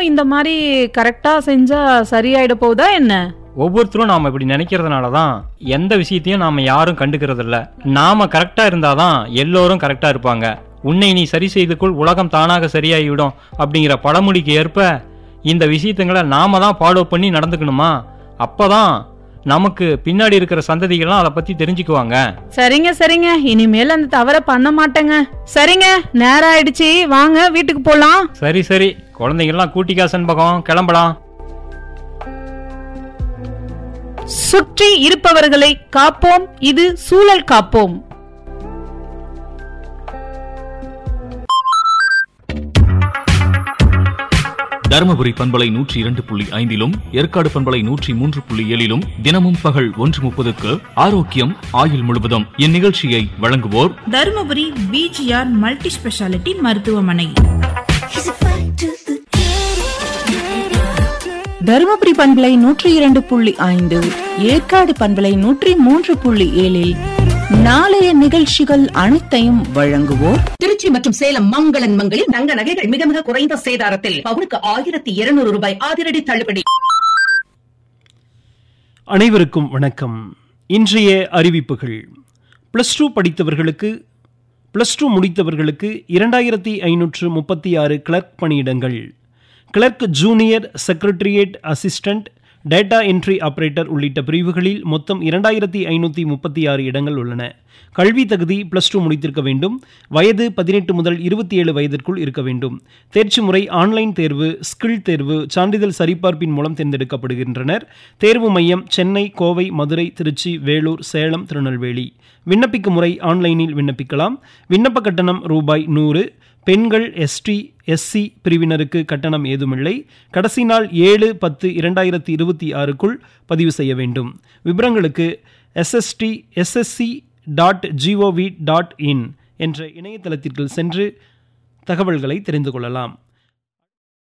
எல்லாரும் இந்த மாதிரி கரெக்டா செஞ்சா சரியாயிட போகுதா என்ன ஒவ்வொருத்தரும் நாம இப்படி நினைக்கிறதுனால தான் எந்த விஷயத்தையும் நாம யாரும் கண்டுக்கிறது இல்ல நாம கரெக்டா இருந்தாதான் எல்லோரும் கரெக்டா இருப்பாங்க உன்னை நீ சரி செய்து கொள் உலகம் தானாக சரியாகிவிடும் அப்படிங்கிற பழமொழிக்கு ஏற்ப இந்த விஷயத்துங்களை நாம தான் ஃபாலோ பண்ணி நடந்துக்கணுமா அப்பதான் நமக்கு பின்னாடி இருக்கிற சந்ததிகள்லாம் அதை பத்தி தெரிஞ்சுக்குவாங்க சரிங்க சரிங்க இனிமேல் அந்த தவற பண்ண மாட்டேங்க சரிங்க நேரம் ஆயிடுச்சு வாங்க வீட்டுக்கு போலாம் சரி சரி குழந்தைங்கள்லாம் கூட்டிக்காசன் பக்கம் கிளம்பலாம் சுற்றி இருப்பவர்களை காப்போம் இது சூழல் காப்போம் தருமபுரி பண்பலை நூற்றி இரண்டு புள்ளி ஐந்திலும் ஏற்காடு பண்பலை நூற்றி மூன்று புள்ளி ஏழிலும் தினமும் பகல் ஒன்று முப்பதுக்கு ஆரோக்கியம் ஆயுள் முழுவதும் இந்நிகழ்ச்சியை வழங்குவோர் தருமபுரி பிஜிஆர் மல்டி ஸ்பெஷாலிட்டி மருத்துவமனை தருமபுரி பண்பலை நூற்றி இரண்டு புள்ளி ஐந்து ஏற்காடு பண்பலை நூற்றி மூன்று புள்ளி ஏழில் நாளைய நிகழ்ச்சிகள் அனைத்தையும் வழங்குவோர் திருச்சி மற்றும் சேலம் மங்களன் மங்களில் தங்க நகைகள் மிக மிக குறைந்த சேதாரத்தில் பவுனுக்கு ஆயிரத்தி இருநூறு ரூபாய் அதிரடி தள்ளுபடி அனைவருக்கும் வணக்கம் இன்றைய அறிவிப்புகள் ப்ளஸ் டூ படித்தவர்களுக்கு ப்ளஸ் டூ முடித்தவர்களுக்கு இரண்டாயிரத்தி ஐநூற்று முப்பத்தி ஆறு கிளர்க் பணியிடங்கள் clerk junior secretariat assistant data entry operator உள்ளிட்ட பிரிவுகளில் மொத்தம் இரண்டாயிரத்தி ஐநூற்றி முப்பத்தி ஆறு இடங்கள் உள்ளன கல்வி தகுதி ப்ளஸ் டூ முடித்திருக்க வேண்டும் வயது பதினெட்டு முதல் இருபத்தி ஏழு வயதிற்குள் இருக்க வேண்டும் தேர்ச்சி முறை ஆன்லைன் தேர்வு ஸ்கில் தேர்வு சான்றிதழ் சரிபார்ப்பின் மூலம் தேர்ந்தெடுக்கப்படுகின்றனர் தேர்வு மையம் சென்னை கோவை மதுரை திருச்சி வேலூர் சேலம் திருநெல்வேலி விண்ணப்பிக்கும் முறை ஆன்லைனில் விண்ணப்பிக்கலாம் விண்ணப்ப கட்டணம் ரூபாய் நூறு பெண்கள் எஸ்டி எஸ்சி பிரிவினருக்கு கட்டணம் ஏதுமில்லை கடைசி நாள் ஏழு பத்து இரண்டாயிரத்தி இருபத்தி ஆறுக்குள் பதிவு செய்ய வேண்டும் விவரங்களுக்கு SST SSC dot gov dot in என்ற இணையதளத்திற்கு சென்று தகவல்களை தெரிந்து கொள்ளலாம்